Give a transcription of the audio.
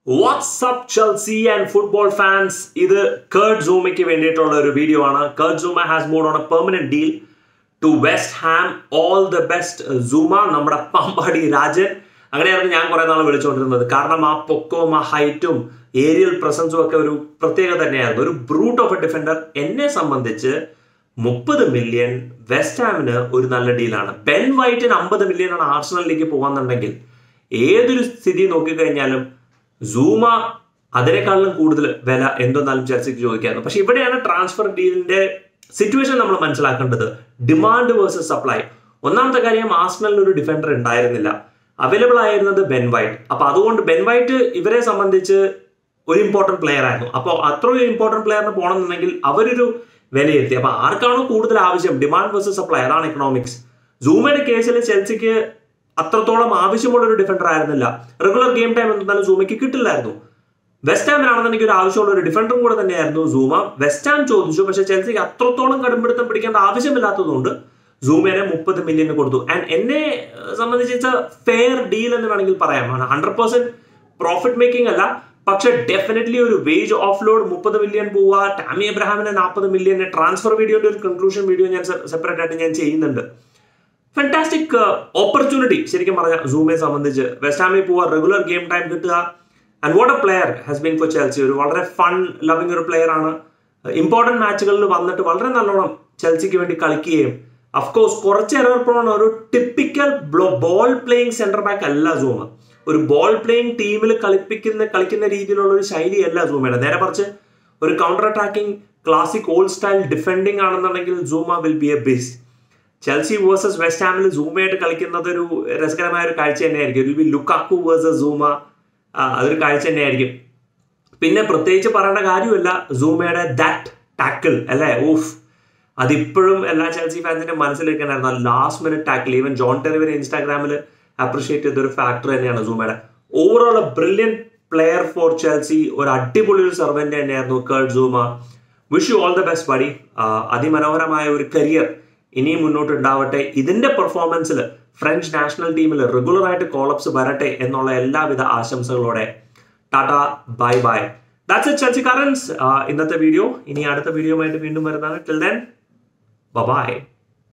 WhatsApp Chelsea and football fans ഇത് Kurt സൂമയ്ക്ക് വേണ്ടിയിട്ടുള്ള ഒരു വീഡിയോ ആണ് Kurt Zouma has moved on a permanent deal to West Ham all the best Zouma നമ്മുടെ പാമ്പാടി രാജൻ അങ്ങനെയായിരുന്നു ഞാൻ കുറെ നാൾ വിളിച്ചുകൊണ്ടിരുന്നത് കാരണം ആ പൊക്കവും ആ ഹൈറ്റും ഏരിയൽ പ്രസൻസും ഒക്കെ ഒരു പ്രത്യേകത തന്നെയായിരുന്നു ഒരു ബ്രൂട്ട് ഓഫ് എ ഡിഫൻഡർ എന്നെ സംബന്ധിച്ച് മുപ്പത് മില്യൺ വെസ്റ്റ് ഹാമിന് ഒരു നല്ല ഡീലാണ് ബെൻ വൈറ്റിന് അമ്പത് മില്യൺ ആണ് ആർസണലിലേക്ക് പോകാന്നുണ്ടെങ്കിൽ ഏതൊരു സ്ഥിതി നോക്കിക്കഴിഞ്ഞാലും സൂമ അതിനേക്കാളിലും കൂടുതൽ വില എന്തെന്നാലും ചെൽസിക്ക് ചോദിക്കായിരുന്നു പക്ഷെ ഇവിടെയാണ് ട്രാൻസ്ഫർ ഡീലിന്റെ സിറ്റുവേഷൻ നമ്മൾ മനസ്സിലാക്കേണ്ടത് ഡിമാൻഡ് വേഴ്സസ് സപ്ലൈ ഒന്നാമത്തെ കാര്യം ആസ്നലിന് ഒരു ഡിഫൻഡർ ഉണ്ടായിരുന്നില്ല അവൈലബിൾ ആയിരുന്നത് ബെൻ വൈറ്റ് അപ്പൊ അതുകൊണ്ട് ബെൻ വൈറ്റ് ഇവരെ സംബന്ധിച്ച് ഒരു ഇമ്പോർട്ടന്റ് പ്ലെയർ ആയിരുന്നു അപ്പോൾ അത്രയും ഇമ്പോർട്ടന്റ് പ്ലെയറിന് പോകണമെന്നുണ്ടെങ്കിൽ അവരൊരു വിലയിരുത്തി അപ്പൊ ആർക്കാണോ കൂടുതൽ ആവശ്യം ഡിമാൻഡ് വേഴ്സസ് സപ്ലൈ അതാണ് എക്കണോമിക്സ് സൂമയുടെ കേസിൽ ചെൽസിക്ക് അത്രത്തോളം ആവശ്യമുള്ള ഒരു ഡിഫൻഡർ ആയിരുന്നില്ല റെഗുലർ ഗെയിം ടൈം എന്തായാലും സൂമയ്ക്ക് കിട്ടില്ലായിരുന്നു വെസ്റ്റ് ഹാമിനാണെന്നുണ്ടെങ്കിൽ ഒരു ആവശ്യമുള്ള ഒരു ഡിഫൻഡറും കൂടെ തന്നെയായിരുന്നു സൂമ വെസ്റ്റ് ഹാം ചോദിച്ചു പക്ഷെ ചെൽസിക്ക് അത്രത്തോളം കടുംപിടുത്തം പിടിക്കേണ്ട ആവശ്യമില്ലാത്തതുകൊണ്ട് സൂമേനെ മുപ്പത് മില്യന് കൊടുത്തു ആൻഡ് എന്നെ സംബന്ധിച്ച് ഫെയർ ഡീൽ എന്ന് വേണമെങ്കിൽ പറയാം ഹൺഡ്രഡ് പെർസെന്റ് പ്രോഫിറ്റ് മേക്കിംഗ് അല്ല പക്ഷെ ഡെഫിനറ്റ്ലി ഒരു വേജ് ഓഫ് ലോഡ് മുപ്പത് മില്യൺ പോവുക ടാമി എബ്രഹാമിന് നാൽപ്പത് മില്യന് ട്രാൻസ്ഫർ വീഡിയോന്റെ ഒരു കൺക്ലൂഷൻ വീഡിയോ ഞാൻ സെപ്പറേറ്റ് ആയിട്ട് ഞാൻ ചെയ്യുന്നുണ്ട് ഫാന്റാസ്റ്റിക് ഓപ്പർച്യൂണിറ്റി ശരിക്കും പറഞ്ഞാൽ സൂമെ സംബന്ധിച്ച് വെസ്റ്റ് ഹാമിൽ പോവുക റെഗുലർ ഗെയിം ടൈം കിട്ടുക and what a player has been for Chelsea ഒരു വളരെ ഫൺ ലവിങ് ഒരു പ്ലെയർ ആണ് ഇമ്പോർട്ടൻറ്റ് മാച്ചുകളിൽ വന്നിട്ട് വളരെ നല്ലോണം ചെൽസിക്ക് വേണ്ടി കളിക്കുകയും അഫ്കോഴ്സ് കുറച്ച് എറർ പ്രോൺ ഒരു typical ball playing centre back അല്ല സൂമ ഒരു ബോൾ പ്ലേയിങ് ടീമിൽ കളിപ്പിക്കുന്ന കളിക്കുന്ന രീതിയിലുള്ള ഒരു ശൈലിയല്ല സൂമയുടെ നേരെ മറിച്ച് ഒരു counter attacking classic old style defending ആണെന്നുണ്ടെങ്കിൽ Zouma will be a beast Chelsea versus West ഹാമിൽ സൂമയായിട്ട് കളിക്കുന്നത് ഒരു രസകരമായ ഒരു കാഴ്ച തന്നെയായിരിക്കും will be Lukaku versus Zouma അതൊരു കാഴ്ച തന്നെയായിരിക്കും പിന്നെ പ്രത്യേകിച്ച് പറയേണ്ട കാര്യമില്ല സൂമയുടെ ദാറ്റ് ടാക്കിൾ അല്ലേ ഓഫ് അതിപ്പോഴും എല്ലാ ചെൽസി ഫാൻസിന്റെ മനസ്സിലിരിക്കണായിരുന്നു last minute tackle even John ടെറിവിനെ ഇൻസ്റ്റാഗ്രാമിൽ അപ്രിഷിയേറ്റ് ചെയ്ത ഒരു ഫാക്ടർ തന്നെയാണ് സൂമയുടെ overall a brilliant player for Chelsea ഒരു അടിപൊളി ഒരു സെർവന്റ് തന്നെയായിരുന്നു Kurt Zouma wish you all the best buddy അതിമനോഹരമായ ഒരു കരിയർ ഇനിയും മുന്നോട്ട് ഉണ്ടാവട്ടെ ഇതിന്റെ പെർഫോമൻസിൽ ഫ്രഞ്ച് നാഷണൽ ടീമിൽ റെഗുലർ ആയിട്ട് കോളപ്സ് വരട്ടെ എന്നുള്ള എല്ലാവിധ ആശംസകളോടെ ta-ta bye bye that's it Chelsea currents ഇന്നത്തെ വീഡിയോ ഇനി അടുത്ത വീഡിയോ ആയിട്ട് വീണ്ടും വരുന്നതാണ് ടിൽ ദെൻ ബൈ